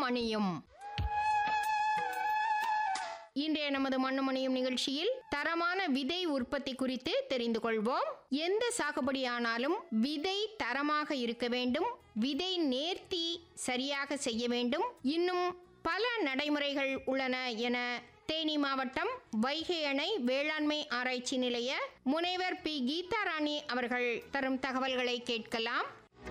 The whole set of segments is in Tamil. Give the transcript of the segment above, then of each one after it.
மணியும் இன்றைய நமது மண்ணுமணியும் நிகழ்ச்சியில் தரமான விதை உற்பத்தி குறித்து தெரிந்து கொள்வோம் எந்த சாகுபடியானாலும் விதை தரமாக இருக்க வேண்டும் விதை நேர்த்தி சரியாக செய்ய வேண்டும் இன்னும் பல நடைமுறைகள் உள்ளன என தேனி மாவட்டம் வைகை அணை வேளாண்மை ஆராய்ச்சி நிலைய முனைவர் பி கீதா ராணி அவர்கள் தரும் தகவல்களை கேட்கலாம்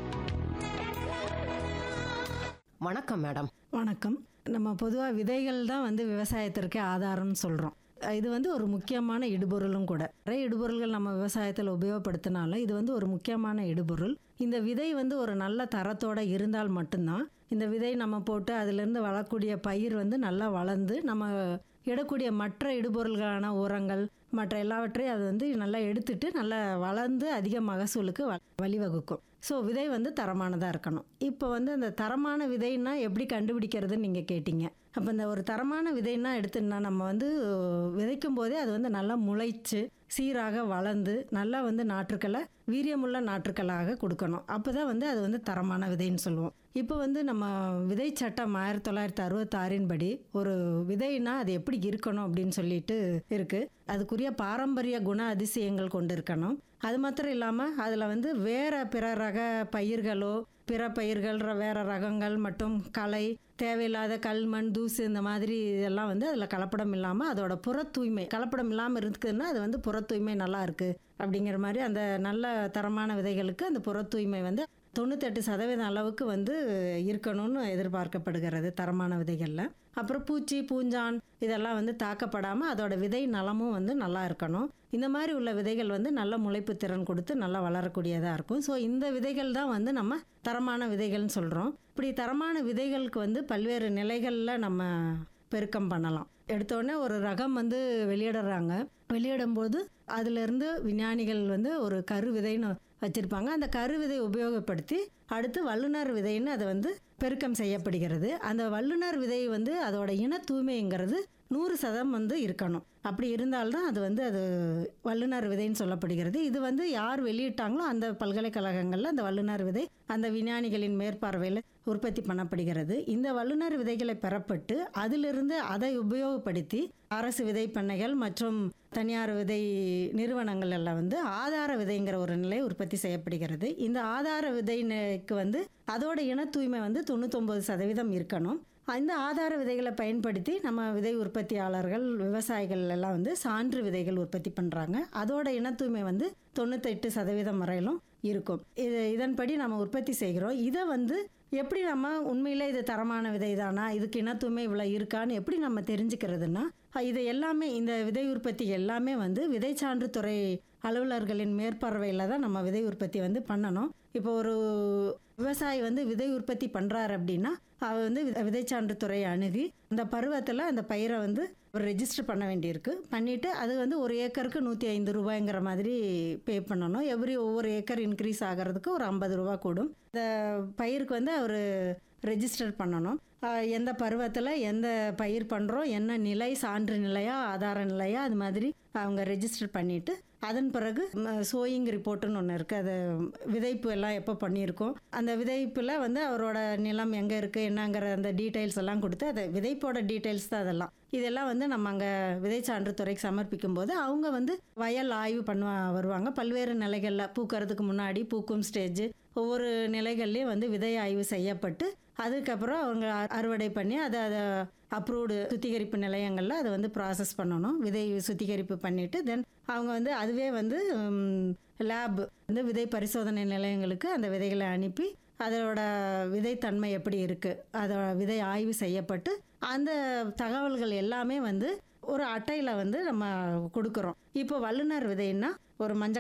வணக்கம் மேடம் வணக்கம் நம்ம பொதுவாக விதைகள் தான் வந்து விவசாயத்திற்கு ஆதாரம்னு சொல்கிறோம் இது வந்து ஒரு முக்கியமான இடுபொருளும் கூட நிறைய இடுபொருள்கள் நம்ம விவசாயத்தில் உபயோகப்படுத்தினாலும் இது வந்து ஒரு முக்கியமான இடுபொருள் இந்த விதை வந்து ஒரு நல்ல தரத்தோட இருந்தால் மட்டும்தான் இந்த விதை நம்ம போட்டு அதிலிருந்து வளரக்கூடிய பயிர் வந்து நல்லா வளர்ந்து நம்ம இடக்கூடிய மற்ற இடுபொருள்களான உரங்கள் மற்ற எல்லாவற்றையும் அது வந்து நல்லா எடுத்துட்டு நல்லா வளர்ந்து அதிக மகசூலுக்கு வ- வழிவகுக்கும் ஸோ விதை வந்து தரமானதாக இருக்கணும் இப்போ வந்து அந்த தரமான விதைன்னா எப்படி கண்டுபிடிக்கிறதுன்னு நீங்கள் கேட்டீங்க அப்போ இந்த ஒரு தரமான விதைன்னா எடுத்துன்னா நம்ம வந்து விதைக்கும் போதே அது வந்து நல்லா முளைச்சு சீராக வளர்ந்து நல்லா வந்து நாற்றுக்களை வீரியமுள்ள நாற்றுக்களாக கொடுக்கணும் அப்போ தான் வந்து அது வந்து தரமான விதைன்னு சொல்லுவோம் இப்போ வந்து நம்ம விதை சட்டம் ஆயிரத்தி தொள்ளாயிரத்தி அறுபத்தாறின் படி ஒரு விதைனா அது எப்படி இருக்கணும் அப்படின்னு சொல்லிட்டு இருக்கு அதுக்குரிய பாரம்பரிய குண அதிசயங்கள் கொண்டு இருக்கணும் அது மாத்திரம் இல்லாமல் அதில் வந்து வேற பிற ரக பயிர்களோ பிற பயிர்கள் ர- வேற ரகங்கள் மற்றும் களை தேவையில்லாத கல் மண் தூசு இந்த மாதிரி இதெல்லாம் வந்து அதில் கலப்படம் இல்லாமல் அதோட புற தூய்மை கலப்படம் இல்லாமல் இருக்குதுன்னா அது வந்து புற தூய்மை நல்லா இருக்கு அப்படிங்கிற மாதிரி அந்த நல்ல தரமான விதைகளுக்கு அந்த புற தூய்மை வந்து தொண்ணூத்தெட்டு சதவீதம் அளவுக்கு வந்து இருக்கணும்னு எதிர்பார்க்கப்படுகிறது தரமான விதைகளில் அப்புறம் பூச்சி பூஞ்சான் இதெல்லாம் வந்து தாக்கப்படாமல் அதோட விதை நலமும் வந்து நல்லா இருக்கணும் இந்த மாதிரி உள்ள விதைகள் வந்து நல்ல முளைப்பு திறன் கொடுத்து நல்லா வளரக்கூடியதாக இருக்கும் ஸோ இந்த விதைகள் தான் வந்து நம்ம தரமான விதைகள்னு சொல்கிறோம் இப்படி தரமான விதைகளுக்கு வந்து பல்வேறு நிலைகளில் நம்ம பெருக்கம் பண்ணலாம் எடுத்தோடனே ஒரு ரகம் வந்து வெளியிடுறாங்க வெளியிடும்போது அதிலிருந்து விஞ்ஞானிகள் வந்து ஒரு கரு விதைன்னு வச்சிருப்பாங்க அந்த கரு விதை உபயோகப்படுத்தி அடுத்து வல்லுநர் விதைன்னு அதை வந்து பெருக்கம் செய்யப்படுகிறது அந்த வல்லுநர் விதை வந்து அதோட இன தூய்மைங்கிறது நூறு சதம் வந்து இருக்கணும் அப்படி இருந்தால்தான் அது வந்து அது வல்லுநர் விதைன்னு சொல்லப்படுகிறது இது வந்து யார் வெளியிட்டாங்களோ அந்த பல்கலைக்கழகங்களில் அந்த வல்லுநர் விதை அந்த விஞ்ஞானிகளின் மேற்பார்வையில் உற்பத்தி பண்ணப்படுகிறது இந்த வல்லுநர் விதைகளை பெறப்பட்டு அதிலிருந்து அதை உபயோகப்படுத்தி அரசு விதை பண்ணைகள் மற்றும் தனியார் விதை நிறுவனங்கள் எல்லாம் வந்து ஆதார விதைங்கிற ஒரு நிலை உற்பத்தி செய்யப்படுகிறது இந்த ஆதார விதைக்கு வந்து அதோட இன தூய்மை வந்து தொண்ணூத்தொம்பது சதவீதம் இருக்கணும் இந்த ஆதார விதைகளை பயன்படுத்தி நம்ம விதை உற்பத்தியாளர்கள் விவசாயிகள் எல்லாம் வந்து சான்று விதைகள் உற்பத்தி பண்ணுறாங்க அதோட இன தூய்மை வந்து தொண்ணூத்தெட்டு சதவீதம் வரையிலும் இருக்கும் இது இதன்படி நம்ம உற்பத்தி செய்கிறோம் இதை வந்து எப்படி நம்ம உண்மையில் இது தரமான விதை தானா இதுக்கு இன தூய்மை இவ்வளோ இருக்கான்னு எப்படி நம்ம தெரிஞ்சுக்கிறதுனா இது எல்லாமே இந்த விதை உற்பத்தி எல்லாமே வந்து விதை சான்று துறை அலுவலர்களின் மேற்பார்வையில் தான் நம்ம விதை உற்பத்தி வந்து பண்ணணும் இப்போ ஒரு விவசாயி வந்து விதை உற்பத்தி பண்ணுறாரு அப்படின்னா அவர் வந்து விதை- விதைச்சான்று துறையை அணுகி அந்த பருவத்தில் அந்த பயிரை வந்து ஒரு ரெஜிஸ்டர் பண்ண வேண்டியிருக்கு பண்ணிவிட்டு அது வந்து ஒரு ஏக்கருக்கு நூற்றி ஐந்து ரூபாய்ங்கிற மாதிரி பே பண்ணணும் எவ்ரி ஒவ்வொரு ஏக்கர் இன்க்ரீஸ் ஆகிறதுக்கு ஒரு ஐம்பது ரூபா கூடும் இந்த பயிருக்கு வந்து அவர் ரெஜிஸ்டர் பண்ணணும் ஆஹ் எந்த பருவத்தில் எந்த பயிர் பண்ணுறோம் என்ன நிலை சான்று நிலையா ஆதார நிலையா அது மாதிரி அவங்க ரெஜிஸ்டர் பண்ணிவிட்டு அதன் பிறகு சோயிங் ரிப்போர்ட்டுன்னு ஒன்று இருக்குது அது விதைப்பு எல்லாம் எப்போ பண்ணியிருக்கோம் அந்த விதைப்பில் வந்து அவரோட நிலம் எங்கே இருக்குது என்னங்கிற அந்த டீட்டெயில்ஸ் எல்லாம் கொடுத்து அதை விதைப்போட டீட்டெயில்ஸ் தான் அதெல்லாம் இதெல்லாம் வந்து நம்ம அங்கே விதை சான்று துறைக்கு சமர்ப்பிக்கும் போது அவங்க வந்து வயல் ஆய்வு பண்ணுவா வருவாங்க பல்வேறு நிலைகளில் பூக்கறதுக்கு முன்னாடி பூக்கும் ஸ்டேஜ் ஒவ்வொரு நிலைகள்லையும் வந்து விதை ஆய்வு செய்யப்பட்டு அதுக்கப்புறம் அவங்க அ- அறுவடை பண்ணி அதை அதை அப்ரூவ்டு சுத்திகரிப்பு நிலையங்களில் அதை வந்து ப்ராசஸ் பண்ணணும் விதை சுத்திகரிப்பு பண்ணிவிட்டு தென் அவங்க வந்து அதுவே வந்து லேப் வந்து விதை பரிசோதனை நிலையங்களுக்கு அந்த விதைகளை அனுப்பி அதோட விதைத்தன்மை எப்படி இருக்குது அதோட விதை ஆய்வு செய்யப்பட்டு அந்த தகவல்கள் எல்லாமே வந்து ஒரு அட்டையில் வந்து நம்ம கொடுக்குறோம் இப்போ வல்லுநர் விதைன்னா ஒரு மஞ்சள்